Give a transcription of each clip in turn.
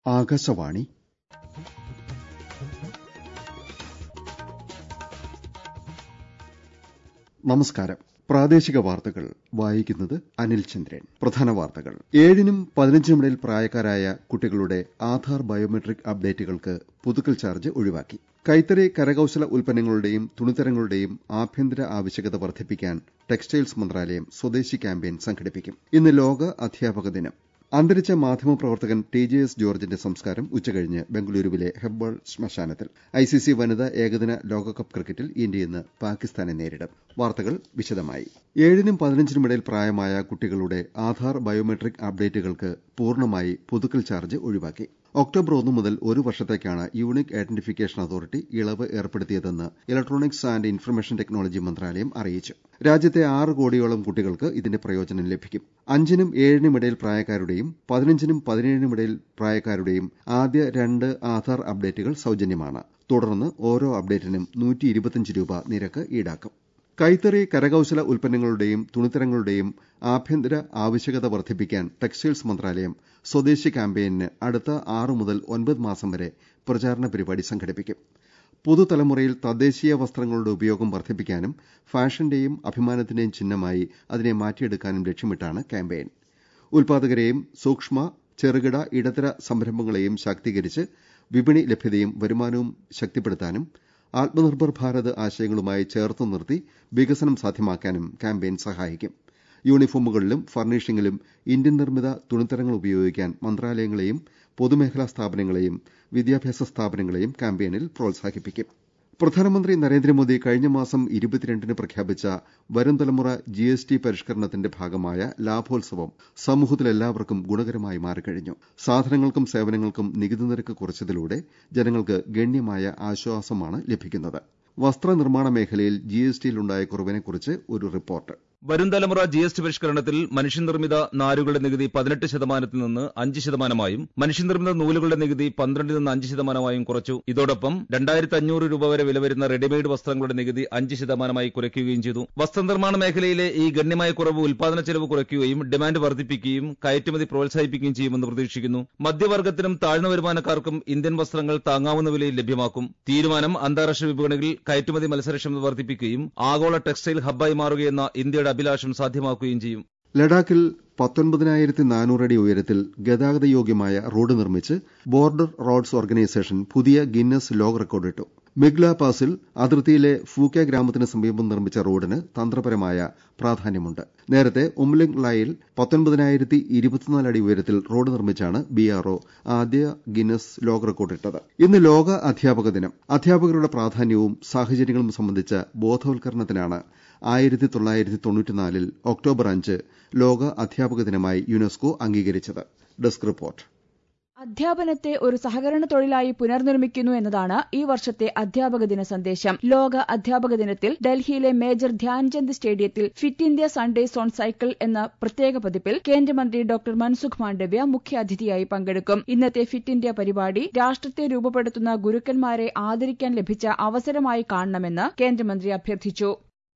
ആകാശവാണി നമസ്കാരം പ്രാദേശിക വാർത്തകൾ വായിക്കുന്നത് അനിൽ ചന്ദ്രൻ പ്രധാന വാർത്തകൾ ഏഴിനും പതിനഞ്ചിനുമിടയിൽ പ്രായക്കാരായ കുട്ടികളുടെ ആധാർ ബയോമെട്രിക് അപ്ഡേറ്റുകൾക്ക് പുതുക്കൽ ചാർജ് ഒഴിവാക്കി കൈത്തറി കരകൌശല ഉൽപ്പന്നങ്ങളുടെയും തുണിത്തരങ്ങളുടെയും ആഭ്യന്തര ആവശ്യകത വർദ്ധിപ്പിക്കാൻ ടെക്സ്റ്റൈൽസ് മന്ത്രാലയം സ്വദേശി ക്യാമ്പയിൻ സംഘടിപ്പിക്കും ഇന്ന് ലോക അധ്യാപക ദിനം അന്തരിച്ച മാധ്യമപ്രവർത്തകൻ ടി ജെ എസ് ജോർജിന്റെ സംസ്കാരം ഉച്ചകഴിഞ്ഞ് ബംഗളൂരുവിലെ ഹെബ്ബാൾ ശ്മശാനത്തിൽ ഐസിസി വനിതാ ഏകദിന ലോകകപ്പ് ക്രിക്കറ്റിൽ ഇന്ത്യ ഇന്ന് പാകിസ്ഥാനെ നേരിടും വാർത്തകൾ വിശദമായി ഏഴിനും പതിനഞ്ചിനുമിടയിൽ പ്രായമായ കുട്ടികളുടെ ആധാർ ബയോമെട്രിക് അപ്ഡേറ്റുകൾക്ക് പൂർണ്ണമായി പുതുക്കൽ ചാർജ് ഒഴിവാക്കി ഒക്ടോബർ ഒന്ന് മുതൽ ഒരു വർഷത്തേക്കാണ് യൂണിക് ഐഡന്റിഫിക്കേഷൻ അതോറിറ്റി ഇളവ് ഏർപ്പെടുത്തിയതെന്ന് ഇലക്ട്രോണിക്സ് ആന്റ് ഇൻഫർമേഷൻ ടെക്നോളജി മന്ത്രാലയം അറിയിച്ചു രാജ്യത്തെ ആറ് കോടിയോളം കുട്ടികൾക്ക് ഇതിന്റെ പ്രയോജനം ലഭിക്കും അഞ്ചിനും ഏഴിനും ഇടയിൽ പ്രായക്കാരുടെയും പതിനഞ്ചിനും പതിനേഴിനും ഇടയിൽ പ്രായക്കാരുടെയും ആദ്യ രണ്ട് ആധാർ അപ്ഡേറ്റുകൾ സൌജന്യമാണ് തുടർന്ന് ഓരോ അപ്ഡേറ്റിനും രൂപ നിരക്ക് ഈടാക്കും കൈത്തറി കരകൌശല ഉൽപ്പന്നങ്ങളുടെയും തുണിത്തരങ്ങളുടെയും ആഭ്യന്തര ആവശ്യകത വർദ്ധിപ്പിക്കാൻ ടെക്സ്റ്റൈൽസ് മന്ത്രാലയം സ്വദേശി ക്യാമ്പയിന് അടുത്ത ആറ് മുതൽ ഒൻപത് മാസം വരെ പ്രചാരണ പരിപാടി സംഘടിപ്പിക്കും പുതുതലമുറയിൽ തദ്ദേശീയ വസ്ത്രങ്ങളുടെ ഉപയോഗം വർദ്ധിപ്പിക്കാനും ഫാഷന്റെയും അഭിമാനത്തിന്റെയും ചിഹ്നമായി അതിനെ മാറ്റിയെടുക്കാനും ലക്ഷ്യമിട്ടാണ് ക്യാമ്പയിൻ ഉൽപാദകരെയും സൂക്ഷ്മ ചെറുകിട ഇടത്തര സംരംഭങ്ങളെയും ശാക്തീകരിച്ച് വിപണി ലഭ്യതയും വരുമാനവും ശക്തിപ്പെടുത്താനും ആത്മനിർഭർ ഭാരത് ആശയങ്ങളുമായി ചേർത്ത് നിർത്തി വികസനം സാധ്യമാക്കാനും ക്യാമ്പയിൻ സഹായിക്കും യൂണിഫോമുകളിലും ഫർണിഷിംഗിലും ഇന്ത്യൻ നിർമ്മിത തുണിത്തരങ്ങൾ ഉപയോഗിക്കാൻ മന്ത്രാലയങ്ങളെയും പൊതുമേഖലാ സ്ഥാപനങ്ങളെയും വിദ്യാഭ്യാസ സ്ഥാപനങ്ങളെയും ക്യാമ്പയിനിൽ പ്രോത്സാഹിപ്പിക്കും പ്രധാനമന്ത്രി നരേന്ദ്രമോദി കഴിഞ്ഞ മാസം ഇരുപത്തിരണ്ടിന് പ്രഖ്യാപിച്ച വരും തലമുറ ജിഎസ്ടി പരിഷ്കരണത്തിന്റെ ഭാഗമായ ലാഭോത്സവം സമൂഹത്തിലെല്ലാവർക്കും ഗുണകരമായി മാറിക്കഴിഞ്ഞു സാധനങ്ങൾക്കും സേവനങ്ങൾക്കും നികുതി നിരക്ക് കുറച്ചതിലൂടെ ജനങ്ങൾക്ക് ഗണ്യമായ ആശ്വാസമാണ് ലഭിക്കുന്നത് വസ്ത്രനിർമ്മാണ മേഖലയിൽ ജിഎസ്ടിയിലുണ്ടായ കുറവിനെക്കുറിച്ച് ഒരു റിപ്പോർട്ട് വരും തലമുറ ജി എസ് ടി പരിഷ്കരണത്തിൽ മനുഷ്യനിർമ്മിത നാരുകളുടെ നികുതി പതിനെട്ട് ശതമാനത്തിൽ നിന്ന് അഞ്ച് ശതമാനമായും മനുഷ്യനിർമ്മിത നൂലുകളുടെ നികുതി പന്ത്രണ്ടിൽ നിന്ന് അഞ്ച് ശതമാനമായും കുറച്ചു ഇതോടൊപ്പം രണ്ടായിരത്തി അഞ്ഞൂറ് രൂപ വരെ വില വരുന്ന റെഡിമെയ്ഡ് വസ്ത്രങ്ങളുടെ നികുതി അഞ്ച് ശതമാനമായി കുറയ്ക്കുകയും ചെയ്തു വസ്ത്രനിർമ്മാണ മേഖലയിലെ ഈ ഗണ്യമായ കുറവ് ഉൽപാദന ചെലവ് കുറയ്ക്കുകയും ഡിമാൻഡ് വർദ്ധിപ്പിക്കുകയും കയറ്റുമതി പ്രോത്സാഹിപ്പിക്കുകയും ചെയ്യുമെന്ന് പ്രതീക്ഷിക്കുന്നു മധ്യവർഗത്തിനും താഴ്ന്ന വരുമാനക്കാർക്കും ഇന്ത്യൻ വസ്ത്രങ്ങൾ താങ്ങാവുന്ന വിലയിൽ ലഭ്യമാക്കും തീരുമാനം അന്താരാഷ്ട്ര വിപണികളിൽ കയറ്റുമതി മത്സരക്ഷമത വർദ്ധിപ്പിക്കുകയും ആഗോള ടെക്സ്റ്റൈൽ ഹബ്ബായി മാറുകയെന്ന ഇന്ത്യയുടെ അഭിലാഷം സാധ്യമാക്കുകയും ചെയ്യും ലഡാക്കിൽ പത്തൊൻപതിനായിരത്തി നാനൂറടി ഉയരത്തിൽ ഗതാഗത യോഗ്യമായ റോഡ് നിർമ്മിച്ച് ബോർഡർ റോഡ്സ് ഓർഗനൈസേഷൻ പുതിയ ഗിന്നസ് ലോക റെക്കോർഡിട്ടു മിഗ്ല പാസിൽ അതിർത്തിയിലെ ഫൂക്ക ഗ്രാമത്തിന് സമീപം നിർമ്മിച്ച റോഡിന് തന്ത്രപരമായ പ്രാധാന്യമുണ്ട് നേരത്തെ ഉംലിംഗ് ലായിൽ പത്തൊൻപതിനായിരത്തി ഇരുപത്തിനാല് അടി ഉയരത്തിൽ റോഡ് നിർമ്മിച്ചാണ് ബിആർഒ ആദ്യ ഗിന്നസ് ലോക റെക്കോർഡിട്ടത് ഇന്ന് ലോക അധ്യാപക ദിനം അധ്യാപകരുടെ പ്രാധാന്യവും സാഹചര്യങ്ങളും സംബന്ധിച്ച ബോധവൽക്കരണത്തിനാണ് ആയിരത്തി തൊള്ളായിരത്തി തൊണ്ണൂറ്റിനാലിൽ ഒക്ടോബർ അഞ്ച് ലോക അധ്യാപക ദിനമായി യുനെസ്കോ അംഗീകരിച്ചത് ഡെസ്ക് റിപ്പോർട്ട് അധ്യാപനത്തെ ഒരു സഹകരണ തൊഴിലായി പുനർനിർമ്മിക്കുന്നു എന്നതാണ് ഈ വർഷത്തെ അധ്യാപക ദിന സന്ദേശം ലോക അധ്യാപക ദിനത്തിൽ ഡൽഹിയിലെ മേജർ ധ്യാൻചന്ദ് സ്റ്റേഡിയത്തിൽ Fit India Sundays on cycle എന്ന പ്രത്യേക പതിപ്പിൽ കേന്ദ്രമന്ത്രി ഡോക്ടർ മൻസുഖ് മാണ്ഡവ്യ മുഖ്യാതിഥിയായി പങ്കെടുക്കും ഇന്നത്തെ ഫിറ്റ് ഇന്ത്യ പരിപാടി രാഷ്ട്രത്തെ രൂപപ്പെടുത്തുന്ന ഗുരുക്കന്മാരെ ആദരിക്കാൻ ലഭിച്ച അവസരമായി കാണണമെന്ന് കേന്ദ്രമന്ത്രി അഭ്യർത്ഥിച്ചു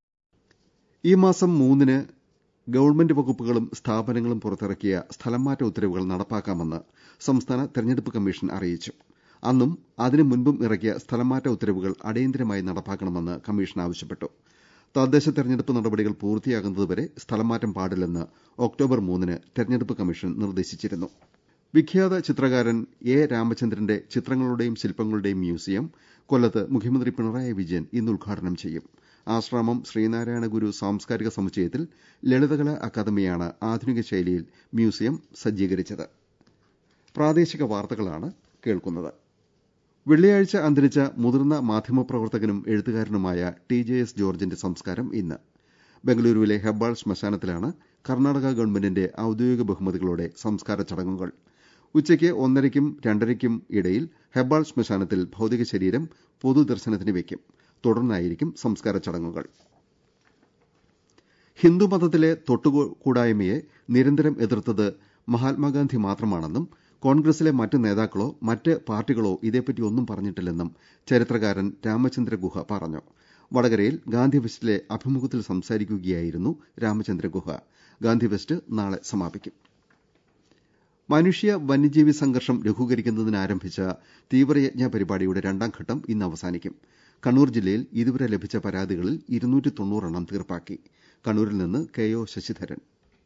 ഈ മാസം മൂന്നിന് ഗവൺമെന്റ് വകുപ്പുകളും സ്ഥാപനങ്ങളും പുറത്തിറക്കിയ സ്ഥലംമാറ്റ ഉത്തരവുകൾ നടപ്പാക്കാമെന്ന് സംസ്ഥാന തെരഞ്ഞെടുപ്പ് കമ്മീഷൻ അറിയിച്ചു അന്നും അതിനു മുൻപും ഇറക്കിയ സ്ഥലംമാറ്റ ഉത്തരവുകൾ അടിയന്തരമായി നടപ്പാക്കണമെന്ന് കമ്മീഷൻ ആവശ്യപ്പെട്ടു തദ്ദേശ തെരഞ്ഞെടുപ്പ് നടപടികൾ പൂർത്തിയാകുന്നതുവരെ സ്ഥലംമാറ്റം പാടില്ലെന്ന് ഒക്ടോബർ മൂന്നിന് തെരഞ്ഞെടുപ്പ് കമ്മീഷൻ നിർദ്ദേശിച്ചിരുന്നു വിഖ്യാത ചിത്രകാരൻ എ രാമചന്ദ്രന്റെ ചിത്രങ്ങളുടെയും ശില്പങ്ങളുടെയും മ്യൂസിയം കൊല്ലത്ത് മുഖ്യമന്ത്രി പിണറായി വിജയൻ ഇന്ന് ഉദ്ഘാടനം ചെയ്യും ആശ്രാമം ശ്രീനാരായണ ഗുരു സാംസ്കാരിക സമുച്ചയത്തിൽ ലളിതകലാ അക്കാദമിയാണ് ആധുനിക ശൈലിയിൽ മ്യൂസിയം സജ്ജീകരിച്ചത് പ്രാദേശിക വാർത്തകളാണ് കേൾക്കുന്നത് വെള്ളിയാഴ്ച അന്തരിച്ച മുതിർന്ന മാധ്യമപ്രവർത്തകനും എഴുത്തുകാരനുമായ ടി ജെ എസ് ജോർജിന്റെ സംസ്കാരം ഇന്ന് ബംഗളൂരുവിലെ ഹെബ്ബാൾ ശ്മശാനത്തിലാണ് കർണാടക ഗവൺമെന്റിന്റെ ഔദ്യോഗിക ബഹുമതികളോടെ സംസ്കാര ചടങ്ങുകൾ ഉച്ചയ്ക്ക് ഒന്നരയ്ക്കും രണ്ടരയ്ക്കും ഇടയിൽ ഹെബ്ബാൾ ശ്മശാനത്തിൽ ഭൌതിക ശരീരം പൊതുദർശനത്തിന് വയ്ക്കും തുടർന്നായിരിക്കും സംസ്കാര ചടങ്ങുകൾ ഹിന്ദുമതത്തിലെ തൊട്ടുകൂടായ്മയെ നിരന്തരം എതിർത്തത് മഹാത്മാഗാന്ധി മാത്രമാണെന്നും കോൺഗ്രസിലെ മറ്റ് നേതാക്കളോ മറ്റ് പാർട്ടികളോ ഇതേപ്പറ്റി ഒന്നും പറഞ്ഞിട്ടില്ലെന്നും ചരിത്രകാരൻ രാമചന്ദ്ര ഗുഹ പറഞ്ഞു വടകരയിൽ ഗാന്ധി ഫെസ്റ്റിലെ അഭിമുഖത്തിൽ സംസാരിക്കുകയായിരുന്നു രാമചന്ദ്ര ഗുഹ ഗാന്ധി ഫെസ്റ്റ് നാളെ സമാപിക്കും മനുഷ്യ വന്യജീവി സംഘർഷം ലഘൂകരിക്കുന്നതിന് ആരംഭിച്ച തീവ്രയജ്ഞ പരിപാടിയുടെ രണ്ടാം ഘട്ടം ഇന്ന് അവസാനിക്കും കണ്ണൂർ ജില്ലയിൽ ഇതുവരെ ലഭിച്ച പരാതികളിൽ ഇരുന്നൂറ്റി തൊണ്ണൂറെണ്ണം തീർപ്പാക്കി കണ്ണൂരിൽ നിന്ന് കെ ഒ ശശിധരൻ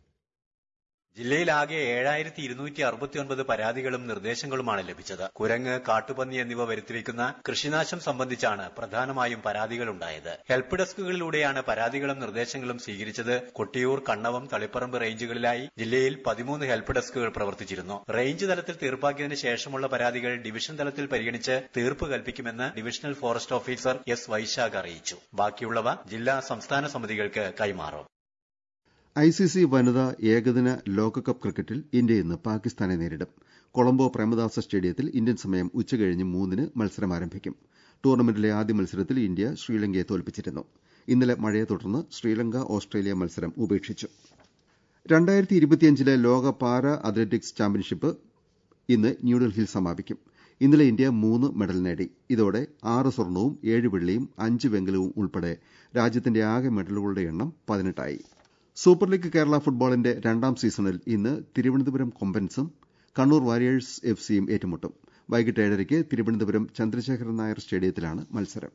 ജില്ലയിലാകെ ഏഴായിരത്തി ഇരുന്നൂറ്റി അറുപത്തിയൊൻപത് പരാതികളും നിർദ്ദേശങ്ങളുമാണ് ലഭിച്ചത് കുരങ്ങ് കാട്ടുപന്നി എന്നിവ വരുത്തിവെക്കുന്ന കൃഷിനാശം സംബന്ധിച്ചാണ് പ്രധാനമായും പരാതികളുണ്ടായത് ഹെൽപ്പ് ഡെസ്കുകളിലൂടെയാണ് പരാതികളും നിർദ്ദേശങ്ങളും സ്വീകരിച്ചത് കൊട്ടിയൂർ കണ്ണവം തളിപ്പറമ്പ് റേഞ്ചുകളിലായി ജില്ലയിൽ പതിമൂന്ന് ഹെൽപ്പ് ഡെസ്കുകൾ പ്രവർത്തിച്ചിരുന്നു റേഞ്ച് തലത്തിൽ തീർപ്പാക്കിയതിനു ശേഷമുള്ള പരാതികൾ ഡിവിഷൻ തലത്തിൽ പരിഗണിച്ച് തീർപ്പ് കൽപ്പിക്കുമെന്ന് divisional forest officer S Vaishakh അറിയിച്ചു ബാക്കിയുള്ളവ ജില്ലാ സംസ്ഥാന സമിതികൾക്ക് കൈമാറും ഐ സി സി വനിതാ ഏകദിന ലോകകപ്പ് ക്രിക്കറ്റിൽ ഇന്ത്യ ഇന്ന് പാകിസ്ഥാനെ നേരിടും കൊളംബോ പ്രേമദാസ സ്റ്റേഡിയത്തിൽ ഇന്ത്യൻ സമയം ഉച്ചകഴിഞ്ഞ് മൂന്നിന് മത്സരം ആരംഭിക്കും ടൂർണമെന്റിലെ ആദ്യ മത്സരത്തിൽ ഇന്ത്യ ശ്രീലങ്കയെ തോൽപ്പിച്ചിരുന്നു ഇന്നലെ മഴയെ തുടർന്ന് ശ്രീലങ്ക ഓസ്ട്രേലിയ മത്സരം ഉപേക്ഷിച്ചു രണ്ടായിരത്തി ഇരുപത്തിയഞ്ചിലെ ലോക പാരാ അത്ലറ്റിക്സ് ചാമ്പ്യൻഷിപ്പ് ഇന്ന് ന്യൂഡൽഹിയിൽ സമാപിക്കും ഇന്നലെ ഇന്ത്യ മൂന്ന് മെഡൽ നേടി ഇതോടെ ആറ് സ്വർണവും ഏഴ് വെള്ളിയും അഞ്ച് വെങ്കലവും ഉൾപ്പെടെ രാജ്യത്തിന്റെ ആകെ മെഡലുകളുടെ എണ്ണം പതിനെട്ടായി സൂപ്പർ ലീഗ് കേരള ഫുട്ബോളിന്റെ രണ്ടാം സീസണിൽ ഇന്ന് തിരുവനന്തപുരം കൊമ്പൻസും കണ്ണൂർ വാരിയേഴ്സ് എഫ് സിയും ഏറ്റുമുട്ടും വൈകിട്ട് ഏഴരയ്ക്ക് തിരുവനന്തപുരം ചന്ദ്രശേഖരൻ നായർ സ്റ്റേഡിയത്തിലാണ് മത്സരം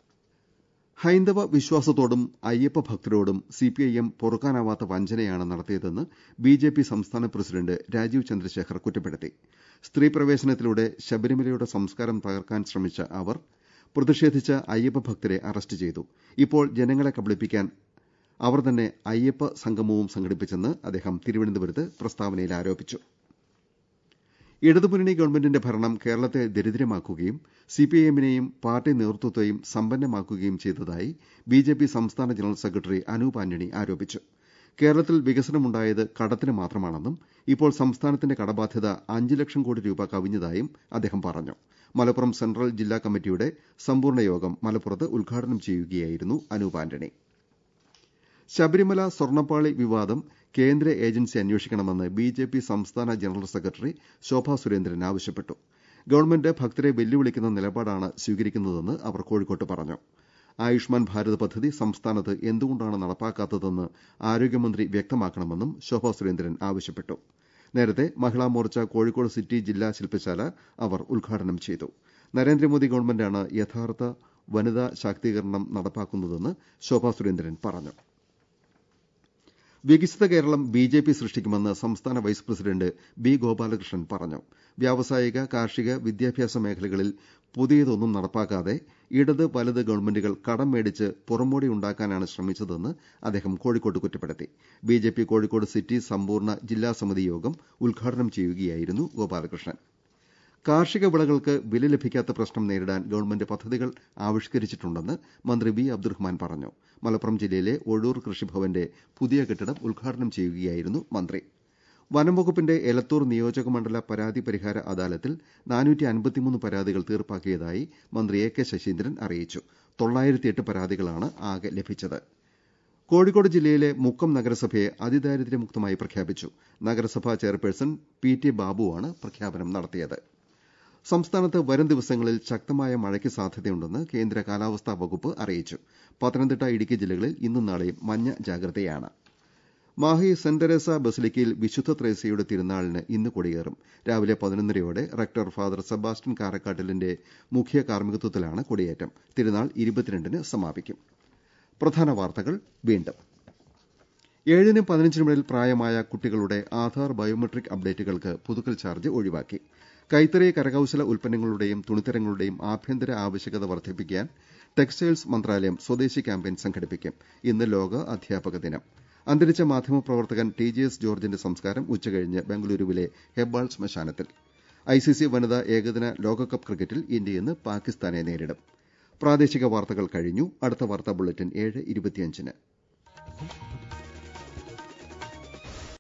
ഹൈന്ദവ വിശ്വാസത്തോടും അയ്യപ്പ ഭക്തരോടും സിപിഐഎം പൊറുക്കാനാവാത്ത വഞ്ചനയാണ് നടത്തിയതെന്ന് ബിജെപി സംസ്ഥാന പ്രസിഡന്റ് രാജീവ് ചന്ദ്രശേഖർ കുറ്റപ്പെടുത്തി സ്ത്രീ പ്രവേശനത്തിലൂടെ ശബരിമലയുടെ സംസ്കാരം തകർക്കാൻ ശ്രമിച്ച അവർ പ്രതിഷേധിച്ച അയ്യപ്പ ഭക്തരെ അറസ്റ്റ് ചെയ്തു ഇപ്പോൾ ജനങ്ങളെ കബളിപ്പിക്കാൻ അവർ തന്നെ അയ്യപ്പ സംഗമവും സംഘടിപ്പിച്ചെന്ന് അദ്ദേഹം തിരുവനന്തപുരത്ത് പ്രസ്താവനയിൽ ആരോപിച്ചു ഇടതുമുന്നണി ഗവൺമെന്റിന്റെ ഭരണം കേരളത്തെ ദരിദ്രമാക്കുകയും സിപിഐഎമ്മിനെയും പാർട്ടി നേതൃത്വത്തെയും സമ്പന്നമാക്കുകയും ചെയ്തതായി ബിജെപി സംസ്ഥാന ജനറൽ സെക്രട്ടറി അനൂപ് ആന്റണി ആരോപിച്ചു കേരളത്തിൽ വികസനമുണ്ടായത് കടത്തിന് മാത്രമാണെന്നും ഇപ്പോൾ സംസ്ഥാനത്തിന്റെ കടബാധ്യത അഞ്ച് ലക്ഷം കോടി രൂപ കവിഞ്ഞതായും അദ്ദേഹം പറഞ്ഞു മലപ്പുറം സെൻട്രൽ ജില്ലാ കമ്മിറ്റിയുടെ സമ്പൂർണ്ണ യോഗം മലപ്പുറത്ത് ഉദ്ഘാടനം ചെയ്യുകയായിരുന്നു അനൂപ് ആന്റണി ശബരിമല സ്വർണ്ണപ്പാളി വിവാദം കേന്ദ്ര ഏജൻസി അന്വേഷിക്കണമെന്ന് ബിജെപി സംസ്ഥാന ജനറൽ സെക്രട്ടറി ശോഭാ സുരേന്ദ്രൻ ആവശ്യപ്പെട്ടു ഗവൺമെന്റ് ഭക്തരെ വെല്ലുവിളിക്കുന്ന നിലപാടാണ് സ്വീകരിക്കുന്നതെന്ന് അവർ കോഴിക്കോട്ട് പറഞ്ഞു ആയുഷ്മാൻ ഭാരത് പദ്ധതി സംസ്ഥാനത്ത് എന്തുകൊണ്ടാണ് നടപ്പാക്കാത്തതെന്ന് ആരോഗ്യമന്ത്രി വ്യക്തമാക്കണമെന്നും ശോഭാ സുരേന്ദ്രൻ ആവശ്യപ്പെട്ടു നേരത്തെ മഹിളാ മോർച്ച കോഴിക്കോട് സിറ്റി ജില്ലാ ശില്പശാല അവർ ഉദ്ഘാടനം ചെയ്തു നരേന്ദ്രമോദി ഗവൺമെന്റാണ് യഥാർത്ഥ വനിതാ ശാക്തീകരണം നടപ്പാക്കുന്നതെന്ന് ശോഭാ സുരേന്ദ്രൻ പറഞ്ഞു വികസിത കേരളം ബി ജെ പി സൃഷ്ടിക്കുമെന്ന് സംസ്ഥാന വൈസ് പ്രസിഡന്റ് ബി ഗോപാലകൃഷ്ണൻ പറഞ്ഞു വ്യാവസായിക കാർഷിക വിദ്യാഭ്യാസ മേഖലകളിൽ പുതിയതൊന്നും നടപ്പാക്കാതെ ഇടത് വലത് ഗവൺമെന്റുകൾ കടം മേടിച്ച് പുറമോടി ഉണ്ടാക്കാനാണ് ശ്രമിച്ചതെന്ന് അദ്ദേഹം കോഴിക്കോട്ട് കുറ്റപ്പെടുത്തി B J P Kozhikode city സമ്പൂർണ്ണ ജില്ലാ സമിതി യോഗം ഉദ്ഘാടനം ചെയ്യുകയായിരുന്നു ഗോപാലകൃഷ്ണൻ കാർഷിക വിളകൾക്ക് വില ലഭിക്കാത്ത പ്രശ്നം നേരിടാൻ ഗവൺമെന്റ് പദ്ധതികൾ ആവിഷ്കരിച്ചിട്ടുണ്ടെന്ന് മന്ത്രി വി അബ്ദുറഹ്മാൻ പറഞ്ഞു മലപ്പുറം ജില്ലയിലെ ഒഴൂർ കൃഷിഭവന്റെ പുതിയ കെട്ടിടം ഉദ്ഘാടനം ചെയ്യുകയായിരുന്നു മന്ത്രി വനംവകുപ്പിന്റെ എലത്തൂർ നിയോജക മണ്ഡല പരാതി പരിഹാര അദാലത്തിൽ പരാതികൾ തീർപ്പാക്കിയതായി മന്ത്രി എ കെ ശശീന്ദ്രൻ അറിയിച്ചു തൊള്ളായിരത്തിയെട്ട് പരാതികളാണ് ആകെ ലഭിച്ചത് കോഴിക്കോട് ജില്ലയിലെ മുക്കം നഗരസഭയെ അതിദാരിദ്ര്യമുക്തമായി പ്രഖ്യാപിച്ചു നഗരസഭാ ചെയർപേഴ്സൺ പി ടി ബാബുവാണ് പ്രഖ്യാപനം നടത്തിയത് സംസ്ഥാനത്ത് വരും ദിവസങ്ങളിൽ ശക്തമായ മഴയ്ക്ക് സാധ്യതയുണ്ടെന്ന് കേന്ദ്ര കാലാവസ്ഥാ വകുപ്പ് അറിയിച്ചു പത്തനംതിട്ട ഇടുക്കി ജില്ലകളിൽ ഇന്നും നാളെയും മഞ്ഞ ജാഗ്രതയാണ് മാഹി സെന്റ് തെരേസ ബസിലിക്കയിൽ വിശുദ്ധ ത്രേസ്യയുടെ തിരുനാളിന് ഇന്ന് കൊടിയേറും രാവിലെ പതിനൊന്നരയോടെ റക്ടർ ഫാദർ സെബാസ്റ്റ്യൻ കാരക്കാട്ടിലിന്റെ മുഖ്യ കാർമ്മികത്വത്തിലാണ് കൊടിയേറ്റം തിരുനാൾ ഇരുപത്തിരണ്ടിന് സമാപിക്കും പ്രധാന വാർത്തകൾ വീണ്ടും ഏഴിനും പതിനഞ്ചിനും ഇടയിൽ പ്രായമായ കുട്ടികളുടെ ആധാർ ബയോമെട്രിക് അപ്ഡേറ്റുകൾക്ക് പുതുക്കൽ ചാർജ് ഒഴിവാക്കി കൈത്തറി കരകൌശല ഉൽപ്പന്നങ്ങളുടെയും തുണിത്തരങ്ങളുടെയും ആഭ്യന്തര ആവശ്യകത വർദ്ധിപ്പിക്കാൻ ടെക്സ്റ്റൈൽസ് മന്ത്രാലയം സ്വദേശി ക്യാമ്പയിൻ സംഘടിപ്പിക്കും ഇന്ന് ലോക അധ്യാപക ദിനം അന്തരിച്ച മാധ്യമപ്രവർത്തകൻ ടി ജെ എസ് ജോർജിന്റെ സംസ്കാരം ഉച്ചകഴിഞ്ഞ് ബംഗളൂരുവിലെ ഹെബ്ബാൾ ശ്മശാനത്തിൽ ഐസിസി വനിതാ ഏകദിന ലോകകപ്പ് ക്രിക്കറ്റിൽ ഇന്ത്യ ഇന്ന് പാകിസ്ഥാനെ നേരിടും പ്രാദേശിക വാർത്തകൾ കഴിഞ്ഞു അടുത്ത വാർത്താ ബുള്ളറ്റിൻ ഏഴ് ഇരുപത്തിയഞ്ചിന്